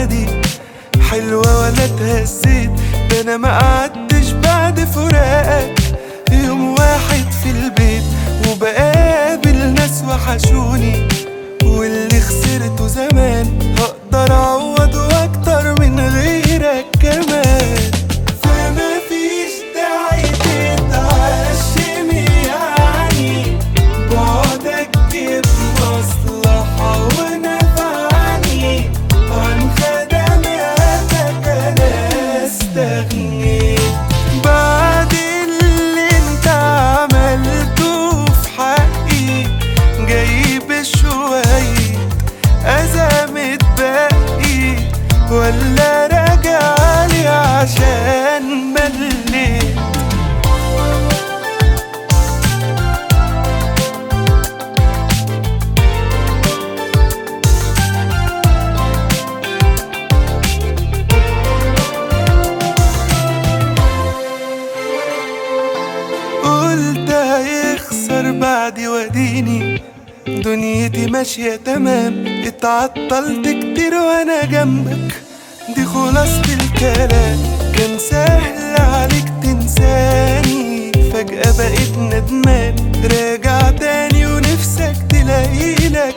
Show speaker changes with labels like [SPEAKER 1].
[SPEAKER 1] دي حلوة ولا اتهزيت ده انا ما قعدتش بعد فراقك يوم واحد في البيت وبقابل ناس وحشوني واللي خسرته زمان هقدر اعوضه اكتر من غيرك كمان فما فيش داعي تتعشم يعني بعدك جيب مصلحة ونفعني عن خدماتك انا استغنيت بعد اللي انت عملته في حقي جاي بشوية أذى متبقي ولا راجعلي عشان مليت قلت هيخسر بعدي وديني دنيتي ماشية تمام اتعطلت كتير وانا جنبك دي خلاصة الكلام كان سهل عليك تنساني فجأة بقيت ندمان راجع تاني ونفسك تلاقي لك